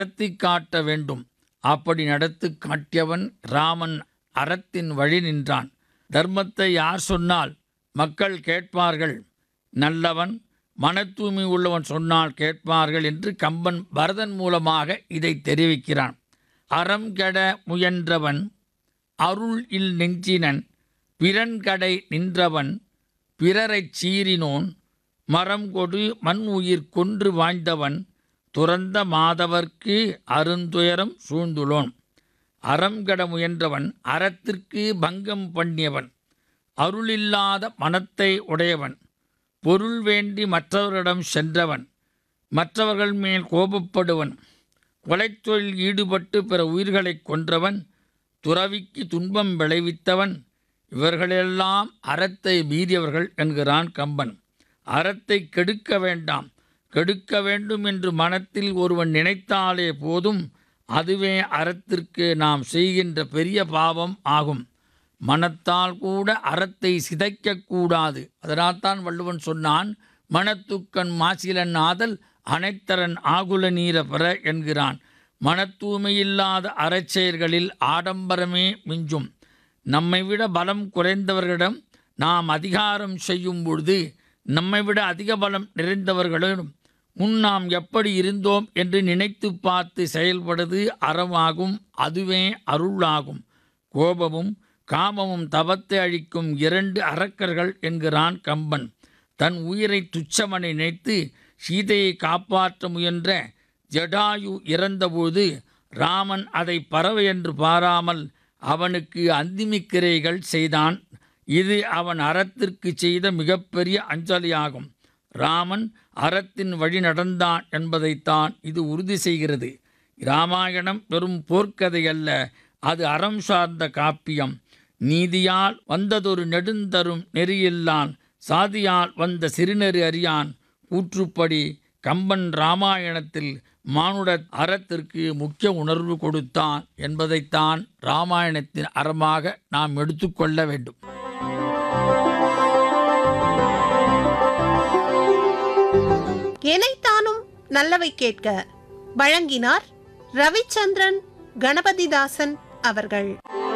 நடத்தி காட்ட வேண்டும் அப்படி நடத்தி காட்டியவன் ராமன் அறத்தின் வழி நின்றான் தர்மத்தை யார் சொன்னால் மக்கள் கேட்பார்கள் நல்லவன் மன தூய்மை உள்ளவன் சொன்னால் கேட்பார்கள் என்று கம்பன் பரதன் மூலமாக இதை தெரிவிக்கிறான் அறம் கெட முயன்றவன் அருள் இல் நெஞ்சினன் பிறன்கடை நின்றவன் பிறரைச் சீறினோன் மரம் கொடு மண் உயிர் கொன்று வாழ்ந்தவன் துறந்த மாதவர்க்கு அருந்துயரம் சூழ்ந்துளோன் அறம் கெட முயன்றவன் அறத்திற்கு பங்கம் பண்ணியவன் அருளில்லாத மனத்தை உடையவன் பொருள் வேண்டி மற்றவர்களிடம் சென்றவன் மற்றவர்கள் மேல் கோபப்படுவன் கொலைத்தொழில் ஈடுபட்டு பிற உயிர்களைக் கொன்றவன் துறவிக்கு துன்பம் விளைவித்தவன் இவர்களெல்லாம் அறத்தை மீறியவர்கள் என்கிறான் கம்பன் அறத்தை கெடுக்க வேண்டாம் கெடுக்க வேண்டும் என்று மனத்தில் ஒருவன் நினைத்தாலே போதும் அதுவே அறத்திற்கு நாம் செய்கின்ற பெரிய பாவம் ஆகும் மனத்தால் கூட அறத்தை சிதைக்கக்கூடாது அதனால்தான் வள்ளுவன் சொன்னான் மனத்துக்கண் மாசிலன் ஆதல் அனைத்தரன் ஆகுல நீர பெற என்கிறான் மனத்தூய்மையில்லாத அறச்செயல்களில் ஆடம்பரமே மிஞ்சும் நம்மை விட பலம் குறைந்தவர்களிடம் நாம் அதிகாரம் செய்யும் பொழுது நம்மை விட அதிக பலம் நிறைந்தவர்களிடம் முன் நாம் எப்படி இருந்தோம் என்று நினைத்து பார்த்து செயல்படுவது அறமாகும் அதுவே அருளாகும் கோபமும் காமமும் தவத்தை அழிக்கும் இரண்டு அரக்கர்கள் என்கிறான் கம்பன் தன் உயிரை துச்சமனை நினைத்து சீதையை காப்பாற்ற முயன்ற ஜடாயு இறந்தபோது ராமன் அதை பறவை என்று பாராமல் அவனுக்கு அந்திமிக்கிரைகள் செய்தான் இது அவன் அறத்திற்கு செய்த மிகப்பெரிய அஞ்சலியாகும் ராமன் அறத்தின் வழி நடந்தான் என்பதைத்தான் இது உறுதி செய்கிறது இராமாயணம் வெறும் போர்க்கதை அல்ல அது அறம் சார்ந்த காப்பியம் நீதியால் வந்ததொரு நெடுந்தரும் நெறியில்லான் சாதியால் வந்த சிறுநெறி அறியான் கூற்றுப்படி கம்பன் ராமாயணத்தில் மானுட அறத்திற்கு முக்கிய உணர்வு கொடுத்தான் என்பதைத்தான் ராமாயணத்தின் அறமாக நாம் எடுத்துக்கொள்ள வேண்டும் எனைத்தானும் நல்லவை கேட்க வழங்கினார் ரவிச்சந்திரன் கணபதிதாசன் அவர்கள்